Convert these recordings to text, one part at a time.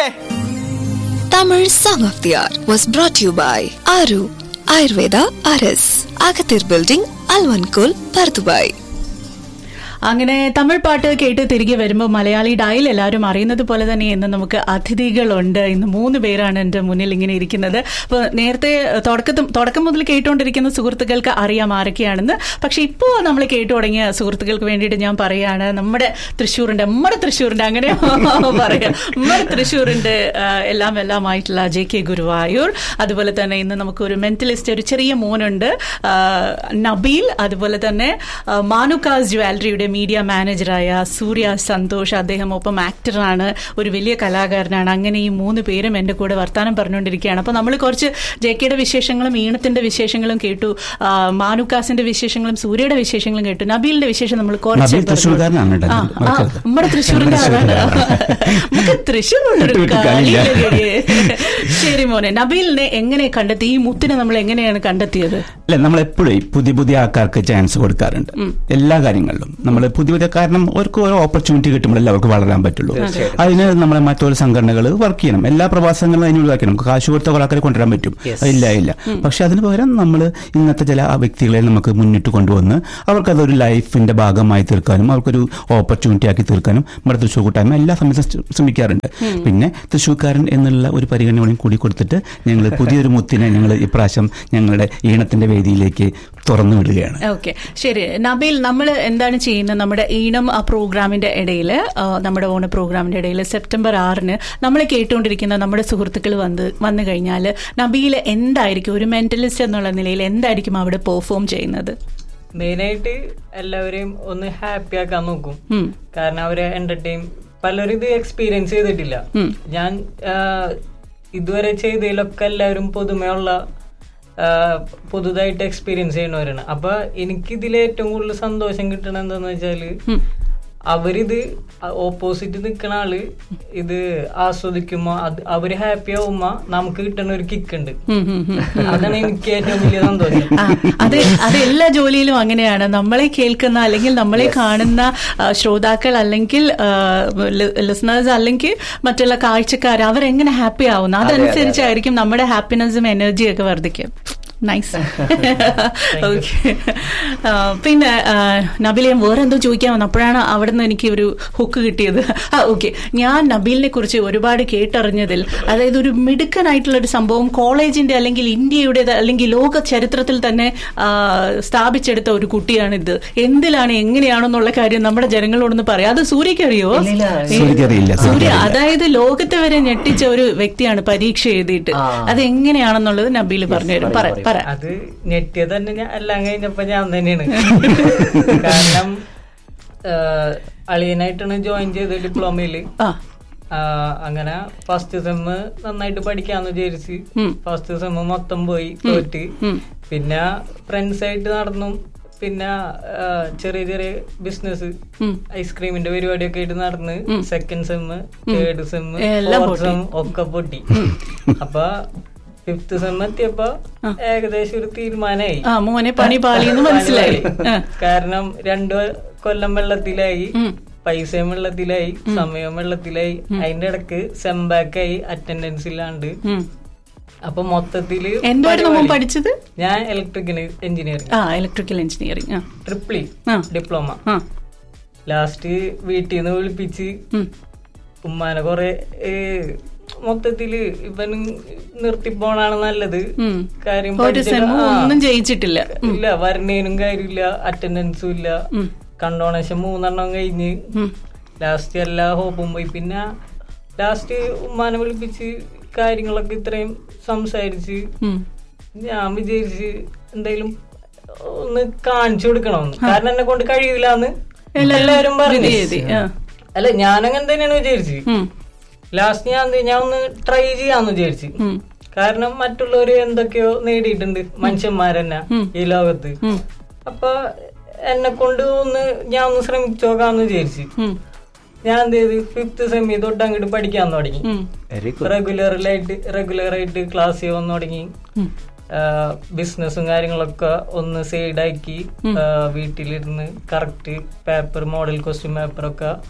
Tamil Song of the Hour was brought to you by Aru Ayurveda RS, Agathir Building, Alvankul, Pardubai. അങ്ങനെ തമിഴ് പാട്ട് കേട്ട് തിരികെ വരുമ്പോൾ Malayali dial എല്ലാവരും അറിയുന്നത് പോലെ തന്നെ ഇന്ന് നമുക്ക് അതിഥികളുണ്ട് ഇന്ന് മൂന്ന് പേരാണ് എൻ്റെ മുന്നിൽ ഇങ്ങനെ ഇരിക്കുന്നത് അപ്പോൾ നേരത്തെ തുടക്കത്തും തുടക്കം മുതൽ കേട്ടുകൊണ്ടിരിക്കുന്ന സുഹൃത്തുക്കൾക്ക് അറിയാം ആരൊക്കെയാണെന്ന് പക്ഷെ ഇപ്പോൾ നമ്മൾ കേട്ടു തുടങ്ങിയ സുഹൃത്തുക്കൾക്ക് വേണ്ടിയിട്ട് ഞാൻ പറയുകയാണ് നമ്മുടെ തൃശ്ശൂരിൻ്റെ നമ്മുടെ തൃശ്ശൂരിൻ്റെ അങ്ങനെ പറയാം നമ്മുടെ തൃശ്ശൂരിൻ്റെ ആ, എല്ലാം എല്ലാമായിട്ടുള്ള ജെ കെ ഗുരുവായൂർ അതുപോലെ തന്നെ ഇന്ന് നമുക്കൊരു മെന്റലിസ്റ്റ് ഒരു ചെറിയ മോനുണ്ട് ആ, നബീൽ അതുപോലെ തന്നെ ആ, മാനുക്കാസ് ജ്വാലറിയുടെ മീഡിയ മാനേജറായ സൂര്യ സന്തോഷ് അദ്ദേഹം ഒപ്പം ആക്ടറാണ് ഒരു വലിയ കലാകാരനാണ് അങ്ങനെ ഈ മൂന്ന് പേരും എൻ്റെ കൂടെ വർത്താനം പറഞ്ഞുകൊണ്ടിരിക്കുകയാണ് അപ്പോൾ നമ്മൾ കുറച്ച് ജെ കെയുടെ വിശേഷങ്ങളും ഈണത്തിന്റെ വിശേഷങ്ങളും കേട്ടു ആ, മാനുക്കാസിന്റെ വിശേഷങ്ങളും സൂര്യയുടെ വിശേഷങ്ങളും കേട്ടു നബീലിന്റെ വിശേഷം നമ്മൾ കുറച്ച് നബീൽ പറഞ്ഞു. തൃശ്ശൂർക്കാരനാണ് കേട്ടോ, ആ, ആ, മറക്കരുത്. നമ്മുടെ തൃശ്ശൂരിന്റെ ആളാണ് നമുക്ക് തൃശ്ശൂരുണ്ടൊരു വിട്ടു കളിയില്ല. കളിയില്ലേ? ശരി മോനെ നബീലിനെ എങ്ങനെ കണ്ടെത്തി ഈ മുത്തിനെ നമ്മൾ എങ്ങനെയാണ് കണ്ടെത്തിയത് അല്ല നമ്മൾ എപ്പോഴും പുതിയ പുതിയ ആൾക്കാർക്ക് ചാൻസ് കൊടുക്കാറുണ്ട് എല്ലാ കാര്യങ്ങളിലും നമ്മൾ പുതിയ പുതിയ കാരണം അവർക്ക് ഓരോ ഓപ്പർച്യൂണിറ്റി കിട്ടുമ്പോഴല്ലേ അവർക്ക് വളരാൻ പറ്റുള്ളൂ അതിന് നമ്മളെ മറ്റൊരു സംഘടനകൾ വർക്ക് ചെയ്യണം എല്ലാ പ്രവാസങ്ങളും അതിനോട് വർക്ക് ചെയ്യണം കാശ് കൊടുത്ത കുറെ ആൾക്കാരെ കൊണ്ടുവരാൻ പറ്റും ഇല്ല ഇല്ല പക്ഷെ അതിന് പകരം നമ്മൾ ഇന്നത്തെ ചില ആ വ്യക്തികളെ നമുക്ക് മുന്നിട്ട് കൊണ്ടുവന്ന് അവർക്ക് അതൊരു ലൈഫിന്റെ ഭാഗമായി തീർക്കാനും അവർക്കൊരു ഓപ്പർച്യൂണിറ്റി ആക്കി തീർക്കാനും നമ്മുടെ തൃശ്ശൂർ കൂട്ടായ്മ എല്ലാ സമയത്തും ശ്ര- ശ്രമിക്കാറുണ്ട് പിന്നെ തൃശ്ശൂർക്കാരൻ എന്നുള്ള ഒരു പരിഗണനയും കൂടി കൊടുത്തിട്ട് ഞങ്ങൾ പുതിയൊരു മുത്തിനെ ഞങ്ങൾ ഇപ്രാവശ്യം ഞങ്ങളുടെ ഈണത്തിന്റെ വേദിയിലേക്ക് തുറന്നു വിടുകയാണ് ഓക്കെ ശരി നബീൽ നമ്മൾ എന്താണ് ചെയ്യുന്നത് നമ്മുടെ ഈണം ആ പ്രോഗ്രാമിന്റെ ഇടയിൽ നമ്മുടെ ഓണ പ്രോഗ്രാമിന്റെ ഇടയിൽ സെപ്റ്റംബർ ആറിന് നമ്മൾ കേട്ടുകൊണ്ടിരിക്കുന്ന നമ്മുടെ സുഹൃത്തുക്കൾ വന്ന് വന്നു കഴിഞ്ഞാൽ നബീൽ എന്തായിരിക്കും ഒരു മെന്റലിസ്റ്റ് എന്നുള്ള നിലയിൽ എന്തായിരിക്കും അവിടെ പെർഫോം ചെയ്യുന്നത് മെയിനായിട്ട് എല്ലാവരെയും ഒന്ന് ഹാപ്പി ആക്കാൻ നോക്കും ഉം. കാരണം അവരെ എന്റർടൈൻ പലരും ഇത് എക്സ്പീരിയൻസ് ചെയ്തിട്ടില്ല ഉം. ഞാൻ ആ, ഇതുവരെ ചെയ്തതിലൊക്കെ എല്ലാവരും പുതുമയുള്ള ആ, പുതുതായിട്ട് എക്സ്പീരിയൻസ് ചെയ്യുന്നവരാണ് അപ്പൊ എനിക്ക് ഇതിൽ ഏറ്റവും കൂടുതൽ സന്തോഷം കിട്ടണ എന്താന്ന് വെച്ചാല് അവരിത് ഓപ്പോസിറ്റ് നിൽക്കണ ആള് ഇത് ആസ്വദിക്കുമ്പോ അത് അവര് ഹാപ്പി ആവുമ്പോ നമുക്ക് കിട്ടുന്ന ഒരു കിക്ക് ഉണ്ട് ഉം, ഉം, ഉം. അതാണ് എനിക്ക് ഏറ്റവും വലിയ സന്തോഷം ആ, അത് അത് എല്ലാ ജോലിയിലും അങ്ങനെയാണ് നമ്മളെ കേൾക്കുന്ന അല്ലെങ്കിൽ നമ്മളെ കാണുന്ന ആ, ശ്രോതാക്കൾ അല്ലെങ്കിൽ ലിസണേഴ്സ് അല്ലെങ്കിൽ മറ്റുള്ള കാഴ്ചക്കാർ അവരെങ്ങനെ ഹാപ്പി ആവുന്നു അതനുസരിച്ചായിരിക്കും നമ്മുടെ ഹാപ്പിനെസ്സും എനർജിയും ഒക്കെ വർദ്ധിക്കും നൈസ് ഓക്കെ പിന്നെ ആ, നബീൽ ഞാൻ വേറെ എന്തോ ചോദിക്കാൻ വന്നു അപ്പോഴാണ് അവിടെ നിന്ന് എനിക്ക് ഒരു ഹുക്ക് കിട്ടിയത് ആ ഓക്കെ ഞാൻ നബീലിനെ കുറിച്ച് ഒരുപാട് കേട്ടറിഞ്ഞതിൽ അതായത് ഒരു മിടുക്കനായിട്ടുള്ള ഒരു സംഭവം കോളേജിന്റെ അല്ലെങ്കിൽ ഇന്ത്യയുടെ അല്ലെങ്കിൽ ലോക ചരിത്രത്തിൽ തന്നെ ആ, സ്ഥാപിച്ചെടുത്ത ഒരു കുട്ടിയാണിത് എന്തിലാണ് എങ്ങനെയാണെന്നുള്ള കാര്യം നമ്മുടെ ജനങ്ങളോടൊന്ന് പറയാം അത് സൂര്യക്ക് അറിയോ സൂര്യക്കറിയില്ല സൂര്യ സൂര്യക്കറിയില്ല അതായത് ലോകത്തെ വരെ ഞെട്ടിച്ച ഒരു വ്യക്തിയാണ് പരീക്ഷ എഴുതിയിട്ട് അത് എങ്ങനെയാണെന്നുള്ളത് നബീൽ പറഞ്ഞുതരും പറ പറ അത് ഞെട്ടിയത് തന്നെ ഞാൻ എല്ലാം കഴിഞ്ഞപ്പോ ഞാൻ തന്നെയാണ് കാരണം ആഹ്, അളിയനായിട്ടാണ് ജോയിൻ ചെയ്തത് ഡിപ്ലോമയില് ആ ആഹ്, അങ്ങനെ ഫസ്റ്റ് സെമ്മ് നന്നായിട്ട് പഠിക്കാന്ന് വിചാരിച്ച് ഉം. ഫസ്റ്റ് സെമ്മ് മൊത്തം പോയി തോറ്റ് ഉം. പിന്നെ ഫ്രണ്ട്സ് ആയിട്ട് നടന്നു പിന്നെ ആഹ്, ചെറിയ ചെറിയ ബിസിനസ് ഉം. ഐസ്ക്രീമിന്റെ പരിപാടിയൊക്കെ ആയിട്ട് നടന്ന് സെക്കൻഡ് സെമ്മ് തേർഡ് സെമ്മ് എല്ലാം ഫോർത്ത് സെം ഒക്കെ പൊട്ടി അപ്പൊ ഫിഫ്ത് സെം എത്തിയപ്പോ ഏകദേശം ഒരു തീരുമാനമായി ആ മോനെ പണി പാളിയെന്ന് മനസ്സിലായി ആ. കാരണം രണ്ടു കൊല്ലം വെള്ളത്തിലായി ഉം. പൈസയും വെള്ളത്തിലായി സമയവും വെള്ളത്തിലായി അതിന്റെ ഇടക്ക് സെം ബാക്ക് ആയി അറ്റൻഡൻസ് ഇല്ലാണ്ട് ഉം. അപ്പൊ മൊത്തത്തില് എന്തായിരുന്നു മോൻ പരിപാടി- പഠിച്ചത് ഞാൻ ഇലക്ട്രിക്കൽ എഞ്ചിനീയറിംഗ് ആ ഇലക്ട്രിക്കൽ എഞ്ചിനീയറിംഗ് ആ ട്രിപ്പിളി ആ. ഡിപ്ലോമ ആ ലാസ്റ്റ് വീട്ടിൽ നിന്ന് വിളിപ്പിച്ച് ഉം. ഉമ്മാനെ കൊറേ ഏ, മൊത്തത്തില് ഇവൻ നിർത്തിപ്പോണാണ് നല്ലത് ഉം. കാര്യം ഒരു പഠിച്ചിട്ട് സെമ്മ് ആ. ഒന്നും ജയിച്ചിട്ടില്ല ഇല്ല വരണേനും കാര്യമില്ല അറ്റൻഡൻസും ഇല്ല ഉം. കണ്ടോണേഷൻ മൂന്നെണ്ണം കഴിഞ്ഞ് ഉം. ലാസ്റ്റ് എല്ലാ ഹോപ്പും പോയി പിന്നെ ലാസ്റ്റ് ഉമ്മാനെ വിളിപ്പിച്ച് കാര്യങ്ങളൊക്കെ ഇത്രയും സംസാരിച്ച് ഉം. ഞാൻ വിചാരിച്ച് എന്തായാലും ഒന്ന് കാണിച്ചു കൊടുക്കണമെന്ന് കാരണം എന്നെ കൊണ്ട് കഴിയൂലെന്ന് എല്ലാവരും പറഞ്ഞു എഴുതി, ആ. അല്ല ഞാനങ്ങനെ തന്നെയാണ് വിചാരിച്ച് ഉം. ലാസ്റ്റ് ഞാൻ എന്ത് ചെയ്യും? ഞാൻ ഒന്ന് ട്രൈ ചെയ്യാന്ന് വിചാരിച്ചു ഉം. കാരണം മറ്റുള്ളവര് എന്തൊക്കെയോ നേടിയിട്ടുണ്ട് മനുഷ്യന്മാരെന്നെ ഈ ലോകത്ത് ഉം. അപ്പൊ എന്നെ കൊണ്ട് ഒന്ന് ഞാൻ ഒന്ന് ശ്രമിച്ചു നോക്കാന്ന് വിചാരിച്ചു ഉം. ഞാൻ എന്ത് ചെയ്ത് ഫിഫ്ത് സെമി തൊട്ട് അങ്ങോട്ട് പഠിക്കാൻ തുടങ്ങി ഉം. റെഗുലറിലായിട്ട് റെഗുലർ ആയിട്ട് ക്ലാസ് വന്നു തുടങ്ങി ഉം. ബിസിനസ്സും കാര്യങ്ങളൊക്കെ ഒന്ന് സൈഡാക്കി വീട്ടിലിരുന്ന് കറക്റ്റ് പേപ്പർ മോഡൽ ക്വസ്റ്റ്യൻ പേപ്പറൊക്കെ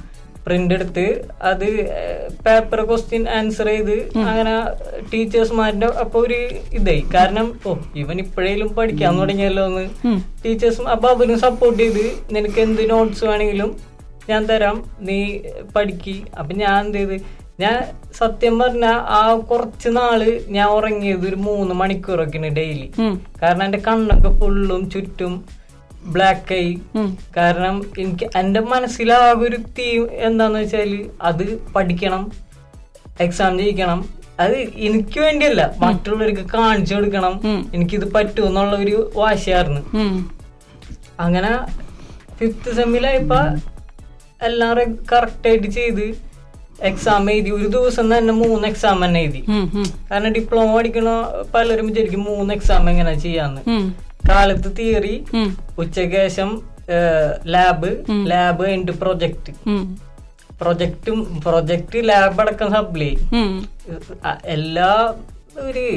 പ്രിന്റ് എടുത്ത് അത് പേപ്പർ ക്വസ്റ്റ്യൻ ആൻസർ ചെയ്ത് അങ്ങനെ ടീച്ചേഴ്സ്മാരുടെ അപ്പൊ ഒരു ഇതായി കാരണം ഓ ഇവൻ ഇപ്പോഴേലും പഠിക്കാൻ തുടങ്ങിയല്ലോ എന്ന് ടീച്ചേഴ്സും അപ്പൊ അവരും സപ്പോർട്ട് ചെയ്ത് നിനക്ക് എന്ത് നോട്ട്സ് വേണമെങ്കിലും ഞാൻ തരാം നീ പഠിക്ക് അപ്പൊ ഞാൻ എന്ത് ചെയ്ത് ഞാൻ സത്യം പറഞ്ഞ ആ കുറച്ച് നാള് ഞാൻ ഉറങ്ങിയത് ഒരു മൂന്ന് മണിക്കൂറൊക്കെയാണ് ഡെയിലി കാരണം എന്റെ കണ്ണൊക്കെ ഫുള്ളും ചുറ്റും ബ്ലാക്ക് ആയി കാരണം എനിക്ക് എന്റെ മനസ്സിലാകെ ഒരു തീം എന്താന്ന് വെച്ചാല് അത് പഠിക്കണം എക്സാം ജയിക്കണം അത് എനിക്ക് വേണ്ടിയല്ല മറ്റുള്ളവർക്ക് കാണിച്ചു കൊടുക്കണം എനിക്കിത് പറ്റും എന്നുള്ള ഒരു വാശിയായിരുന്നു ഉം. അങ്ങനെ ഫിഫ്ത്ത് സെമ്മിലായപ്പോ എല്ലാം കറക്റ്റ് ആയിട്ട് ചെയ്ത് എക്സാം എഴുതി ഒരു ദിവസം തന്നെ മൂന്ന് എക്സാം തന്നെ എഴുതി ഉം, ഉം, കാരണം ഡിപ്ലോമ പഠിക്കണ പലരും വിചാരിക്കും മൂന്ന് എക്സാം എങ്ങനെ ചെയ്യാന്ന് ഉം, കാലത്ത് തിയറി ഉം, ഉച്ചയ്ക്ക് ശേഷം ലാബ് ലാബ് കഴിഞ്ഞിട്ട് പ്രൊജക്ട് ഉം, പ്രൊജക്റ്റും പ്രൊജക്ട് ലാബ് അടക്കം സപ്ലൈ ഉം. അ- എല്ലാ ഒരു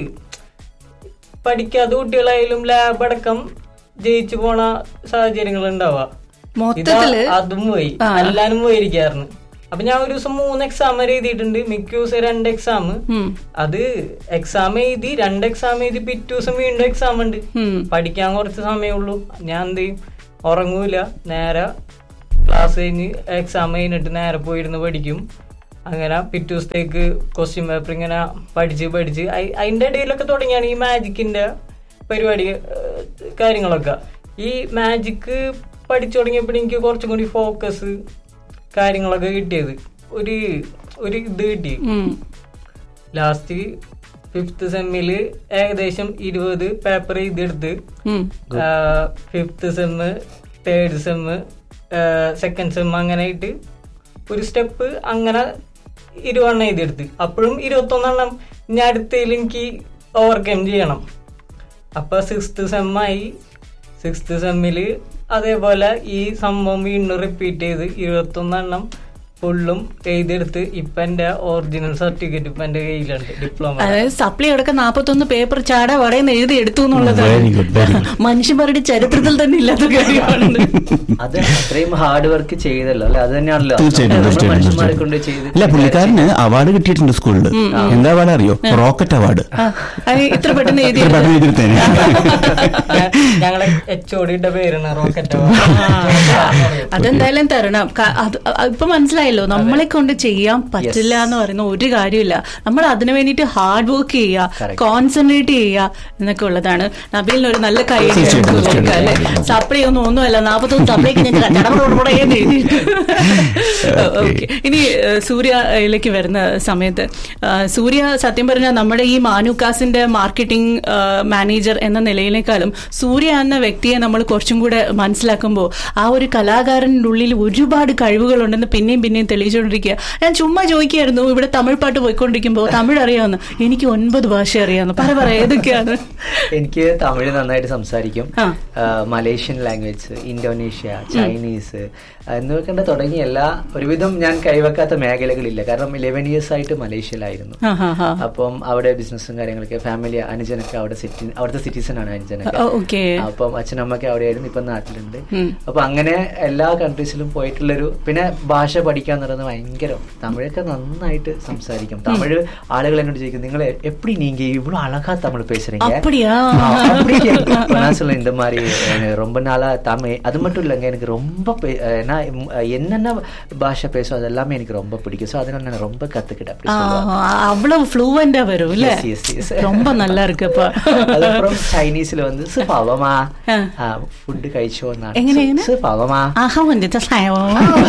പഠിക്കാത്ത കുട്ടികളായാലും ലാബ് അടക്കം ജയിച്ചു പോണ സാഹചര്യങ്ങൾ ഉണ്ടാവുക മൊത്തത്തില് അതും പോയി എല്ലാരും പോയിരിക്കായിരുന്നു അപ്പൊ ഞാൻ ഒരു ദിവസം മൂന്ന് എക്സാം വരെ എഴുതിയിട്ടുണ്ട് മിക്ക ദിവസം രണ്ട് എക്സാം ഉം, അത് എക്സാം എഴുതി രണ്ട് എക്സാം എഴുതി പിറ്റേ ദിവസം വീണ്ടും എക്സാം ഉണ്ട് ഉം. പഠിക്കാൻ കുറച്ച് സമയമുള്ളൂ ഞാൻ എന്ത് ചെയ്യും ഉറങ്ങൂല നേരെ ക്ലാസ് കഴിഞ്ഞ് എക്സാം കഴിഞ്ഞിട്ട് നേരെ പോയിരുന്ന് പഠിക്കും അങ്ങനെ പിറ്റേ ദിവസത്തേക്ക് ക്വസ്റ്റ്യൻ പേപ്പർ ഇങ്ങനെ പഠിച്ച് പഠിച്ച് അയ്- അതിന്റെ ഇടയിലൊക്കെ തുടങ്ങിയാണ് ഈ മാജിക്കിന്റെ പരിപാടി ഏഹ്, കാര്യങ്ങളൊക്കെ ഈ മാജിക്ക് പഠിച്ചു തുടങ്ങിയപ്പോൾ എനിക്ക് കുറച്ചും കൂടി ഫോക്കസ് കാര്യങ്ങളൊക്കെ കിട്ടിയത് ഒരു ഒരു ഇത് കിട്ടി ഉം. ലാസ്റ്റ് ഫിഫ്ത്ത് സെമ്മില് ഏകദേശം ഇരുപത് പേപ്പർ എഴുതിയെടുത്ത് ഉം. Fifth sem third sem second sem അങ്ങനെ ആയിട്ട് ഒരു സ്റ്റെപ്പ് അങ്ങനെ ഇരുപതെണ്ണം എഴുതിയെടുത്ത് അപ്പോഴും ഇരുപത്തൊന്നെണ്ണം ഇനി അടുത്തതിൽ എനിക്ക് ഓവർകം ചെയ്യണം അപ്പൊ സിക്സ്ത് സെമ്മായി സിക്സ്ത് സെമ്മില് അതേപോലെ ഈ സംഭവം വീണ്ടും റിപ്പീറ്റ് ചെയ്ത് ഇരുപത്തൊന്നെണ്ണം ഫുള്ളും എഴുതിയെടുത്ത് ഇപ്പൊ എന്റെ ഒറിജിനൽ സർട്ടിഫിക്കറ്റ് ഇപ്പൊ എന്റെ കയ്യിലുണ്ട് ഡിപ്ലോമ അതായത് സപ്ലി അടക്കം നാപ്പത്തൊന്ന് പേപ്പർ ചാട വടയെന്ന് എഴുതി എടുത്തു എന്നുള്ളതാണ് വെരി ഗുഡ് വെരി ഗുഡ് മനുഷ്യന്മാരുടെ ചരിത്രത്തിൽ തന്നെ ഇല്ലാത്ത കാര്യമാണ് അത് അത്രയും ഹാർഡ് വർക്ക് ചെയ്തല്ലോ അല്ലെ അത് തന്നെയാണല്ലോ തീർച്ചയായിട്ടും നമ്മൾ തീർച്ചയായിട്ടും മനുഷ്യന്മാരെ കൊണ്ട് തീർച്ചയായിട്ടും. ചെയ്ത് അല്ല പുള്ളിക്കാരന് അവാർഡ് കിട്ടിയിട്ടുണ്ട് സ്കൂളിൽ എന്താ അവാർഡ് അറിയോ റോക്കറ്റ് അവാർഡ് ആ, അത് ഇത്ര പെട്ടെന്ന് എഴുതി ഇത്ര പെട്ടെന്ന് എഴുതിയെടുത്തേനെ. ഞ- ഞങ്ങളെ എച്ച് ഒടിയുടെ പേരാണ് റോക്കറ്റ് അതെന്തായാലും തരണം ക- അത് അ- ഇപ്പൊ മനസ്സിലായല്ലോ നമ്മളെ കൊണ്ട് ചെയ്യാൻ പറ്റില്ല എന്ന് പറയുന്ന ഒരു കാര്യമില്ല നമ്മൾ അതിനു വേണ്ടിയിട്ട് ഹാർഡ് വർക്ക് ചെയ്യുക Correct. കോൺസെൻട്രേറ്റ് ചെയ്യുക എന്നൊക്കെ ഉള്ളതാണ് നബീലിന് ഒരു നല്ല കൈ തീർച്ചയായിട്ടും, തീർച്ചയായിട്ടും. അല്ലെ സപ്ലൈ ഒന്നും ഒന്നുമല്ല നാപ്പത്തൊന്ന് സപ്ലൈക്ക് ഞാൻ കച്ചടം ഓക്കെ ഇനി ഏഹ്, സൂര്യയിലേക്ക് വരുന്ന സമയത്ത് ആ, സൂര്യ സത്യം പറഞ്ഞാൽ നമ്മുടെ ഈ മാനുക്കാസിന്റെ മാർക്കറ്റിംഗ് മാനേജർ എന്ന നിലയിലേക്കാളും സൂര്യ എന്ന വ്യക്തിയെ നമ്മൾ കുറച്ചും കൂടെ മനസ്സിലാക്കുമ്പോൾ ആ ഒരു കലാകാരൻ്റെ ഉള്ളിൽ ഒരുപാട് കഴിവുകളുണ്ടെന്ന് പിന്നെയും പിന്നെയും തെളിയിച്ചുകൊണ്ടിരിക്കുക ഞാൻ ചുമ്മാ ചോദിക്കുകയായിരുന്നു ഇവിടെ തമിഴ് പാട്ട് പോയിക്കൊണ്ടിരിക്കുമ്പോൾ തമിഴ് അറിയാമെന്ന് എനിക്ക് ഒൻപത് ഭാഷ അറിയാമെന്ന് പറ പറ ഏതൊക്കെയാണ് എനിക്ക് തമിഴ് നന്നായിട്ട് സംസാരിക്കും ആ. ആ, മലേഷ്യൻ ലാംഗ്വേജ് ഇന്തോനേഷ്യ ചൈനീസ് എന്നൊക്കെ തുടങ്ങി എല്ലാ ഒരുവിധം ഞാൻ കൈവെക്കാത്ത മേഖലകളില്ല കാരണം ഇലവൻ ഇയേഴ്സ് ആയിട്ട് മലേഷ്യയിലായിരുന്നു ആ ഹാ ഹാ അപ്പം അവിടെ ബിസിനസ്സും കാര്യങ്ങളൊക്കെ ഫാമിലി അനുജനൊക്കെ അവിടെ സിറ്റി അവിടുത്തെ സിറ്റിസൺ ആണ് അനുജനൊക്കെ ഓക്കെ അപ്പം അച്ഛനമ്മയൊക്കെ അവിടെയായിരുന്നു ഇപ്പം നാട്ടിലുണ്ട് ഉം. അപ്പൊ അങ്ങനെ എല്ലാ കൺട്രീസിലും പോയിട്ടുള്ളൊരു പിന്നെ ഭാഷ പഠിക്കാൻ പറയുന്നത് ഭയങ്കര തമിഴൊക്കെ നന്നായിട്ട് സംസാരിക്കും തമിഴ് ആളുകൾ എന്നോട് ചോദിക്കും നിങ്ങൾ എപ്പടി നീங்க இவ்வளவு அழகா தமிழ் பேசுறீங்க அப்படியா? ஆ, அப்படியா? இப்ப நான் சொல்லுவேன் இந்த மாதிரி எனக்கு ரொம்ப நாளா தமிழ் அது மட்டும் இல்லைங்க எனக்கு ரொம்ப பே- நான் என்னென்ன பாஷை பேசும் அது எல்லாமே எனக்கு ரொம்ப பிடிக்கும் ஸோ அதனால நான் ரொம்ப கத்துக்கிட்டேன் அப்படி சொல்லுவாங்க அவ்வளவு ஃப்ளூவெண்டா வரும் இல்ல Yes, yes, yes. ரொம்ப நல்லா இருக்கு அப்ப அதுக்கப்புறம் சைனீஸ்ல வந்து சுபாவமா ஆ. ஃபுட் കഴിച്ചോ എങ്ങനെ, എങ്ങനെ? സുഭാവമാ ആഹാ വന്നിട്ട് സ്നേഹം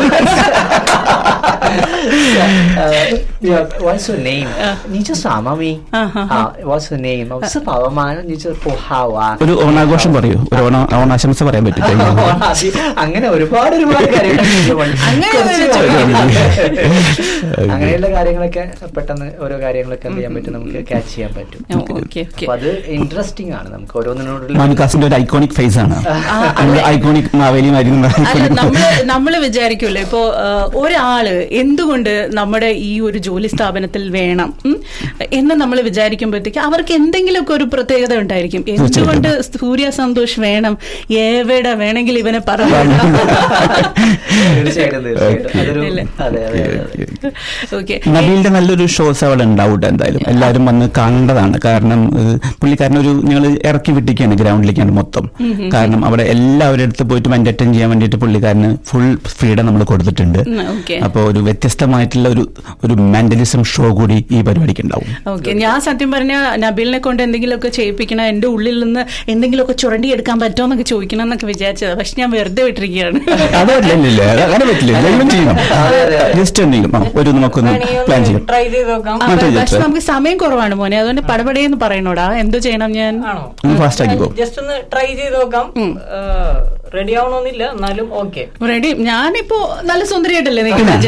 What's your name? 你叫啥妈咪？啊，What's your name？是爸爸吗？你叫不好啊。 ഒരു ഓണാഘോഷം പറയൂ ഒരു ഓണ ഓണാശംസ പറയാൻ പറ്റില്ല അങ്ങനെ ഒരുപാട് ഒരുപാട് കാര്യങ്ങൾ അങ്ങനെ കുറച്ച് ഒരു കാര്യങ്ങൾ. അങ്ങനെയുള്ള കാര്യങ്ങളൊക്കെ പെട്ടെന്ന് ഓരോ കാര്യങ്ങളൊക്കെ എന്ത് ചെയ്യാൻ പറ്റും നമുക്ക് ക്യാച്ച് ചെയ്യാൻ പറ്റും ഓക്കെ ഓക്കെ അപ്പൊ അത് ഇൻട്രസ്റ്റിംഗ് ആണ് നമുക്ക് ഓരോന്നിനോടുള്ള മാനുക്കാസിന്റെ ഒരു ഐക്കോണിക് ഫേസ് ആണ് ഐക്കോണിക് മാവേലി മരുന്ന് അല്ല നമ്മള് നമ്മള് വിചാരിക്കൂല്ലോ ഇപ്പോ ആ, ഒരാള് എന്തുകൊണ്ട് നമ്മുടെ ഈ ഒരു ജോലി സ്ഥാപനത്തിൽ വേണം ഉം, എന്ന് നമ്മൾ വിചാരിക്കുമ്പോഴത്തേക്ക് അവർക്ക് എന്തെങ്കിലുമൊക്കെ ഒരു പ്രത്യേകത ഉണ്ടായിരിക്കും എന്തുകൊണ്ട് സൂര്യ സന്തോഷ് വേണം എവിടെ വേണമെങ്കിൽ ഇവനെ പറയാം തീർച്ചയായിട്ടും തീർച്ചയായിട്ടും അതൊരു ഇല്ല. അതെ അതെ അതെ ഓക്കെ നബീലിന്റെ നല്ലൊരു ഷോസ് അവിടെ ഉണ്ടാവും എന്തായാലും എല്ലാവരും വന്ന് കാണേണ്ടതാണ് കാരണം ഏഹ്, പുള്ളിക്കാരൻ ഒരു ഞങ്ങൾ ഇറക്കി വിട്ടിരിക്കുകയാണ് ഗ്രൗണ്ടിലേക്കാണ് മൊത്തം കാരണം അവിടെ എല്ലാവരുടെ അടുത്ത് പോയിട്ട് എന്റർടൈൻ ചെയ്യാൻ വേണ്ടിയിട്ട് പുള്ളിക്കാരന് ഫുൾ ഫ്രീഡം നമ്മൾ കൊടുത്തിട്ടുണ്ട് ഓക്കെ അപ്പോൾ ഒരു വ്യത്യസ്തമായിട്ടുള്ള ഒരു ഒരു മെന്റലിസം ഷോ കൂടി ഈ പരിപാടിക്ക് ഉണ്ടാവും ഓക്കെ ഞാൻ സത്യം പറഞ്ഞ നബീലിനെ കൊണ്ട് എന്തെങ്കിലുമൊക്കെ ചെയ്യിപ്പിക്കണം എന്റെ ഉള്ളിൽ നിന്ന് എന്തെങ്കിലുമൊക്കെ ചുരണ്ടി എടുക്കാൻ പറ്റുമോ എന്നൊക്കെ ചോദിക്കണം എന്നൊക്കെ വിചാരിച്ചത് പക്ഷെ ഞാൻ വെറുതെ വിട്ടിരിക്കുകയാണ് അതല്ലല്ലേ അങ്ങനെ പറ്റില്ല എല്ലാം ചെയ്യണം അതെ, അതെ, അതെ. ജസ്റ്റ് എന്തെങ്കിലും ആ, ഒരു നമുക്കൊന്ന് പ്ലാൻ ചെയ്യാം ട്രൈ ചെയ്ത് നോക്കാം ആ, മറ്റേ പക്ഷെ ചേച്ചി. നമുക്ക് സമയം കുറവാണ് മോനെ അതുകൊണ്ട് പടപടയെന്ന് പറയണോടാ എന്തോ ചെയ്യണം ഞാൻ ആണോ ഒന്ന് ഫാസ്റ്റ് ആക്കി പോകും ജസ്റ്റ് ഒന്ന് ട്രൈ ചെയ്ത് നോക്കാം റെഡി ആവണമെന്നില്ല എന്നാലും ഓക്കെ റെഡി ഞാനിപ്പോ നല്ല സുന്ദരിയായിട്ടല്ലേ നിൽക്കുന്നത്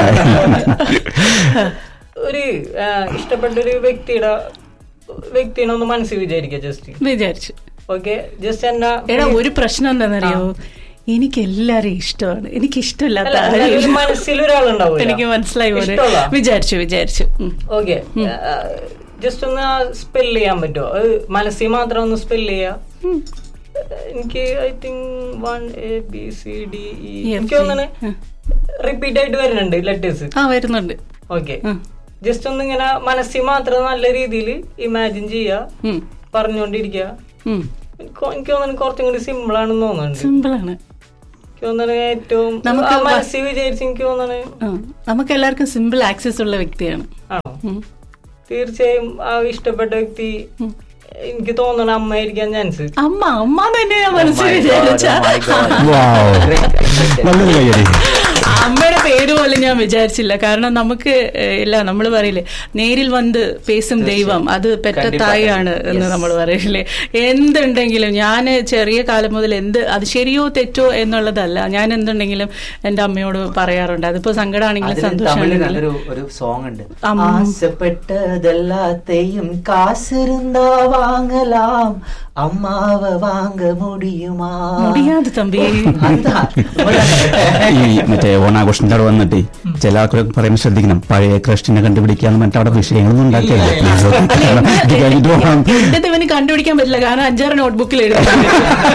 ഒരു ആ, ഇഷ്ടപ്പെട്ട ഒരു വ്യക്തിയുടെ വ്യക്തിനെ ഒന്ന് മനസ്സിൽ വിചാരിക്കുക ജസ്റ്റ് വിചാരിച്ചു ഓക്കെ ജസ്റ്റ് എന്നാ എടാ ഒരു പ്രശ്നം എന്താണെന്നറിയോ എനിക്ക് എല്ലാരെയും ഇഷ്ടമാണ് എനിക്ക് ഇഷ്ടമില്ലാത്ത അല്ല, ആരെയും എന്നാലും ഇല്ല. മനസ്സിൽ ഒരാളുണ്ടാവും എനിക്ക് മനസ്സിലായി പോലെ ഇഷ്ടമുള്ള വിചാരിച്ചു വിചാരിച്ചു ഉം. ഓക്കെ ജസ്റ്റ് ഒന്ന് സ്പെൽ ചെയ്യാൻ പറ്റുമോ അത് മനസ്സിൽ മാത്രം ഒന്ന് സ്പെൽ ചെയ്യാ എനിക്ക് I think one A B C D E F, എനിക്ക് തോന്നുന്നു റിപ്പീറ്റ് ആയിട്ട് വരുന്നുണ്ട് ലെറ്റേഴ്സ് ആ വരുന്നുണ്ട് ഓക്കെ ഉം. ജസ്റ്റ് ഒന്ന് ഇങ്ങനെ മനസ്സിൽ മാത്രം നല്ല രീതിയിൽ ഇമാജിൻ ചെയ്യുക ഉം. പറഞ്ഞുകൊണ്ടിരിക്കുക ഉം. എനിക്ക് എനിക്ക് തോന്നുന്നു കുറച്ചും കൂടി സിമ്പിൾ ആണെന്ന് തോന്നുന്നുണ്ട് സിമ്പിളാണ് എനിക്ക് തോന്നുന്നു ഏറ്റവും നമുക്ക് ആ വ- മനസ്സിൽ വിചാരിച്ച് എനിക്ക് തോന്നുന്നു ആ, നമുക്ക് എല്ലാവർക്കും സിമ്പിൾ ആക്സസ് ഉള്ള വ്യക്തിയാണ് ആണോ ഉം. തീർച്ചയായും ആ ഇഷ്ടപ്പെട്ട വ്യക്തി എനിക്ക് തോന്നണ അമ്മയായിരിക്കാൻ ചാൻസ് അമ്മ അമ്മ തന്നെ ഞാൻ മനസ്സിൽ my God, വിചാരിച്ച oh my God. Wow. Great, great. നല്ലൊരു കയ്യടി അമ്മയുടെ പേര് പോലും ഞാൻ വിചാരിച്ചില്ല കാരണം നമുക്ക് ഏഹ്, ഇല്ല നമ്മൾ പറയില്ലേ നേരിൽ വന്ന് പേസും ദൈവം അത് പെറ്റ കണ്ടിപ്പാ, തായാണ് എന്ന് yes. നമ്മൾ പറയില്ലേ എന്തുണ്ടെങ്കിലും ഞാൻ ചെറിയ കാലം മുതൽ എന്ത് അത് ശരിയോ തെറ്റോ എന്നുള്ളതല്ല ഞാൻ എന്തുണ്ടെങ്കിലും എന്റെ അമ്മയോട് പറയാറുണ്ട് അതിപ്പോ സങ്കടമാണെങ്കിലും അതിന് തമിഴിൽ സന്തോഷമാണെങ്കിലും നല്ലൊരു ഒരു സോങ് ഉണ്ട് അമ്മ. ஆசைப்பட்டதெல்லாத்தையும் காசு இருந்தா வாங்கலாம் அம்மாவை வாங்க முடியுமா മുടിയാതെ തമ്പി அதான். ഈ മറ്റേ ഓണാഘോഷത്തിന്റെ അവിടെ വന്നിട്ട് ചില ആൾക്കാരൊക്കെ പറയുമ്പോൾ ശ്രദ്ധിക്കണം പഴയ ക്രസ്റ്റിനെ കണ്ടുപിടിക്കാന്ന് പറഞ്ഞിട്ട് അവിടെ വിഷയങ്ങളൊന്നും ഉണ്ടാക്കിയല്ലേ പ്ലീസ് ഇത് കഴിഞ്ഞിട്ട് പോകാം എന്റെ ഇവന് കണ്ടുപിടിക്കാൻ പറ്റില്ല കാരണം അഞ്ചാറ് നോട്ട്ബുക്കിൽ എഴുതുന്നുണ്ട്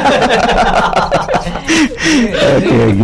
ഓക്കെ ഓക്കെ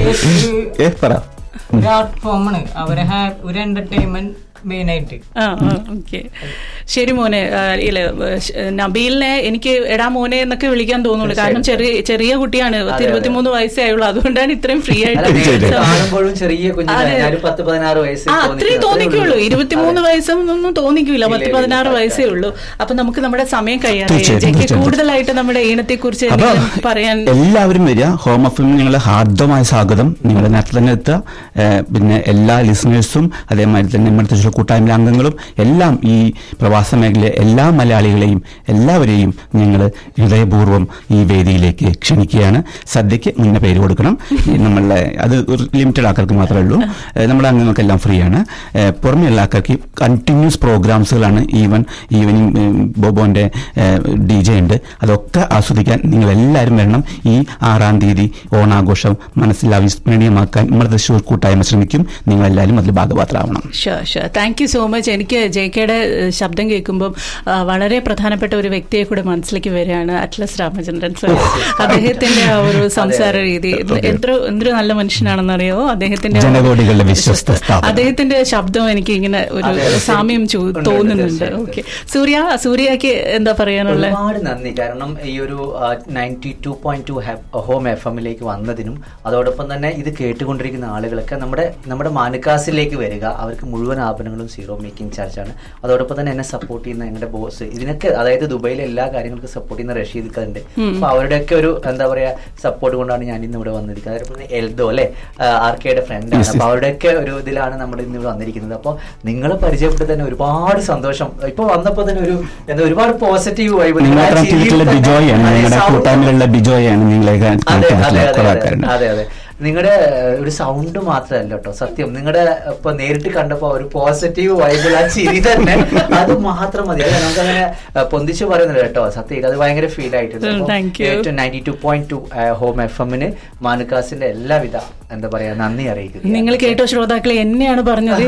ഓക്കെ ഏ പറ ഒരു ആർട്ട് ഫോമാണ് അവരെ ഹാ- ഒരു എന്റർടൈൻമെന്റ് മെയിൻ ആയിട്ട് ആ ഓക്കെ ശരി മോനെ ആ, ഇല്ല ശ- നബീലിനെ എനിക്ക് എടാ മോനെ എന്നൊക്കെ വിളിക്കാൻ തോന്നുള്ളൂ കാരണം ചെറിയ ചെറിയ കുട്ടിയാണ് പത്ത് അതെ. ഇരുപത്തിമൂന്ന് വയസ്സേ ആയുള്ളൂ അതുകൊണ്ടാണ് ഇത്രയും ഫ്രീ അല്ല, ആയിട്ട് നേരിട്ട് സം- കാണുമ്പോഴും ചെറിയ കുഞ്ഞിനാണ് അതെ. ഞാനൊരു പത്ത് പതിനാറ് വയസ്സ് ആ അത്രയും തോന്നിക്കുള്ളൂ ഇരുപത്തിമൂന്ന് വയസ്സും ഒന്നും തോന്നിക്കൂല ഇല്ല, പത്ത് ഇല്ല, പതിനാറ് ഇല്ല. വയസ്സേ ഉള്ളൂ അപ്പൊ നമുക്ക് നമ്മുടെ സമയം കഴിയാറായി തീർച്ചയായിട്ടും, ജെക്ക് തീർച്ചയായിട്ടും. കൂടുതലായിട്ട് നമ്മുടെ ഈണത്തെ കുറിച്ച് അപ്പൊ പറയാൻ എല്ലാവരും വരിക ഹോം എഫ് നിങ്ങളെ ഹാർദമായ സ്വാഗതം നിങ്ങൾ നേരത്തെ തന്നെ എത്തുക ഏഹ് പിന്നെ എല്ലാ ലിസണേഴ്സും അതേമാതിരി തന്നെ നമ്മുടെ തൃശ്ശൂർ കൂട്ടായ്മയിലെ അംഗങ്ങളും എല്ലാം ഈ പ്രവാസ മേഖലയിലെ എല്ലാ മലയാളികളെയും എല്ലാവരെയും ഞങ്ങൾ ഹൃദയപൂർവ്വം ഈ വേദിയിലേക്ക് ക്ഷണിക്കുകയാണ് സദ്യക്ക് മുന്നേ പേര് കൊടുക്കണം ഈ നമ്മളെ അത് ഒരു ലിമിറ്റഡ് ആൾക്കാർക്ക് മാത്രമേ ഉള്ളൂ ഏഹ് നമ്മുടെ അംഗങ്ങൾക്കെല്ലാം ഫ്രീ ആണ് ഏഹ് പുറമെയുള്ള ആൾക്കാർക്ക് കണ്ടിന്യൂസ് പ്രോഗ്രാംസുകളാണ് ഈവൻ ഈവനിങ് ബോബോന്റെ ഡി ജെ ഉണ്ട് അതൊക്കെ ആസ്വദിക്കാൻ നിങ്ങൾ എല്ലാവരും വരണം ഈ ആറാം തീയതി ഓണാഘോഷം മനസ്സിൽ അവിസ്മരണീയമാക്കാൻ നമ്മുടെ തൃശ്ശൂർ കൂട്ടായ്മ ശ്രമിക്കും നിങ്ങൾ എല്ലാവരും അതിൽ ഭാഗപാത്രമാവണം sure sure thank you so much എനിക്ക് ജെ കെയുടെ ശബ്ദം കേൾക്കുമ്പോൾ ആ, വളരെ പ്രധാനപ്പെട്ട ഒരു വ്യക്തിയെ കൂടെ മനസ്സിലേക്ക് വരികയാണ് അറ്റ്ലസ് രാമചന്ദ്രൻ സർ അദ്ദേഹത്തിന്റെ ആ ഒരു സംസാര രീതി എത്ര എന്തൊരു നല്ല മനുഷ്യനാണെന്നറിയോ അദ്ദേഹത്തിന്റെ ആ- ജനകോടികളുടെ വിശ്വസ്ത സ്ഥാപനം. അദ്ദേഹത്തിന്റെ ശബ്ദം എനിക്ക് ഇങ്ങനെ ഒരു അതെ, അതെ. സാമ്യം ചോ- ഉണ്ട്, ഉണ്ട്, തോന്നുന്നുണ്ട് തീർച്ചയായും. ഓക്കെ സൂര്യ സൂര്യക്ക് എന്താ പറയാനുള്ളത് ഒരുപാട് നന്ദി കാരണം ഈ ഒരു ninety two point two home F എമ്മിലേക്ക് വന്നതിനും അതോടൊപ്പം തന്നെ ഇത് കേട്ടുകൊണ്ടിരിക്കുന്ന ആളുകളൊക്കെ നമ്മുടെ നമ്മുടെ മാനുക്കാസിലേക്ക് വരിക അവർക്ക് മുഴുവൻ ആഭരണങ്ങളും സീറോ മേക്കിംഗ് ചാർജ് ആണ് അതോടൊപ്പം തന്നെ എന്നെ സപ്പോർട്ട് ചെയ്യുന്ന എന്റെ ബോസ് ഇതിനൊക്കെ അതായത് ദുബൈയിലെ എല്ലാ കാര്യങ്ങൾക്കും സപ്പോർട്ട് ചെയ്യുന്ന റഷീദ് ഉണ്ട് അപ്പൊ അവരുടെയൊക്കെ ഒരു എന്താ പറയാ സപ്പോർട്ട് കൊണ്ടാണ് ഞാൻ ഇന്ന് ഇവിടെ വന്നിരിക്കുന്നത് അതോടൊപ്പം തന്നെ എൽദോ അല്ലെ ആർക്കയുടെ ഫ്രണ്ട് ആണ് അപ്പൊ അവരുടെയൊക്കെ ഒരു ഇതിലാണ് നമ്മൾ ഇന്ന് ഇവിടെ വന്നിരിക്കുന്നത് അപ്പോൾ നിങ്ങളെ പരിചയപ്പെട്ട് തന്നെ ഒരുപാട് സന്തോഷം ഇപ്പൊ വന്നപ്പോ തന്നെ ഒരു എന്താ ഒരുപാട് പോസിറ്റീവ് വൈബ് നിങ്ങൾ മാത്രം തിരിച്ചുള്ള ബിജോയാണ് നിങ്ങളുടെ കൂട്ടായ്മയിലുള്ള ബിജോയാണ് നിങ്ങളെ അതെ അതെ കാണിച്ചിട്ടുള്ള അതെ കുറെ അതെ ആൾക്കാരുണ്ട് അതെ അതെ നിങ്ങളുടെ ഒരു സൗണ്ട് മാത്രമല്ല കേട്ടോ സത്യം നിങ്ങളുടെ ഇപ്പൊ നേരിട്ട് കണ്ടപ്പോ ഒരു പോസിറ്റീവ് വൈബിൾ ആ ചിരി തന്നെ അത് മാത്രം മതി അല്ല നമുക്കങ്ങനെ അഹ് പൊന്തിച്ച് പറയുന്നില്ല കേട്ടോ സത്യം അത് ഭയങ്കര ഫീൽ ആയിട്ടുണ്ട് ഉം, thank you. Ninety two point two home F എമ്മിന് മാനുക്കാസിന്റെ എല്ലാവിധ എന്താ പറയാ നന്ദി അറിയിക്കുന്നു നിങ്ങൾ കേട്ടോ ശ്രോതാക്കളെ എന്നെയാണ് പറഞ്ഞത്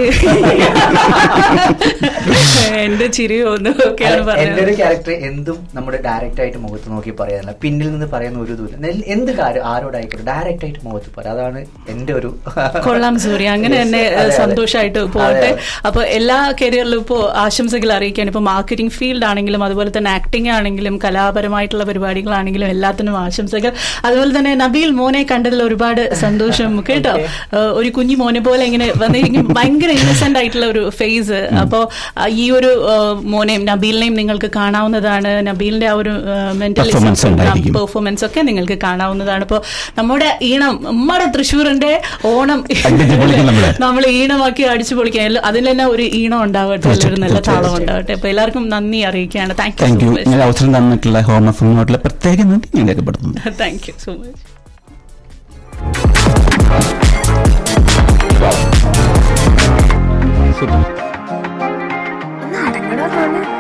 എന്റെ ചിരി ഒന്നും ഒക്കെയാണ് എന്റെ പറഞ്ഞത് ഒരു ക്യാരക്ടർ എന്തും നമ്മുടെ ഡയറക്റ്റ് ആയിട്ട് മുഖത്ത് നോക്കി പറയാനില്ല പിന്നിൽ നിന്ന് പറയുന്ന ഒരു ഇതുമില്ല നെൽ- എന്ത് കാര്യം ആരോടായിക്കോട്ടെ ഡയറക്റ്റ് ആയിട്ട് മുഖത്ത് പറയാം അതാണ് എന്റെ ഒരു കൊള്ളാം സൂര്യ അങ്ങനെ Yes, തന്നെ അതെ, അതെ. സന്തോഷമായിട്ട് അതെ, പോകട്ടെ അതെ. അപ്പൊ എല്ലാ കരിയറിലും ഇപ്പോൾ ആശംസകൾ അറിയിക്കാൻ ഇപ്പൊ മാർക്കറ്റിംഗ് ഫീൽഡ് ആണെങ്കിലും അതുപോലെ തന്നെ ആക്ടിംഗ് ആണെങ്കിലും കലാപരമായിട്ടുള്ള പരിപാടികളാണെങ്കിലും എല്ലാത്തിനും ആശംസകൾ അതുപോലെ തന്നെ നബീൽ മോനെ കണ്ടതിൽ ഒരുപാട് സന്തോഷം കേട്ടോ ഏഹ് ഒരു കുഞ്ഞു മോനെ പോലെ ഇങ്ങനെ വന്നിരിക്കും ഭയങ്കര ഇന്നസെന്റ് ആയിട്ടുള്ള ഒരു ഫേസ് അപ്പോ ഈ ഒരു ഏഹ് മോനെയും നബീലിനെയും നിങ്ങൾക്ക് കാണാവുന്നതാണ് നബീലിന്റെ ആ ഒരു Performance ഉണ്ടായിരിക്കും. പെർഫോമൻസ് ഒക്കെ നിങ്ങൾക്ക് കാണാവുന്നതാണ് ഇപ്പോൾ നമ്മുടെ ഈണം നമ്മുടെ തൃശ്ശൂരിന്റെ ഓണം അടിച്ച് പൊളിക്കും നമ്മള്. നമ്മൾ ഈണമാക്കി അടിച്ചു പൊളിക്കാൻ അതിൽ തന്നെ ഒരു ഈണം ഉണ്ടാവട്ടെ അതിലൊരു നല്ല താളം ഉണ്ടാവട്ടെ അപ്പൊ എല്ലാവർക്കും നന്ദി അറിയിക്കുകയാണ് താങ്ക് താങ്ക് യു യു ഇങ്ങനെ അവസരം തന്നിട്ടുള്ള ഹോം എഫിനോട്ടുള്ള പ്രത്യേക നന്ദി ഞാൻ രേഖപ്പെടുത്തുന്നു താങ്ക് യു സോ മച്ച് ഒന്ന് അടങ്ങണോ തോന്നുന്നു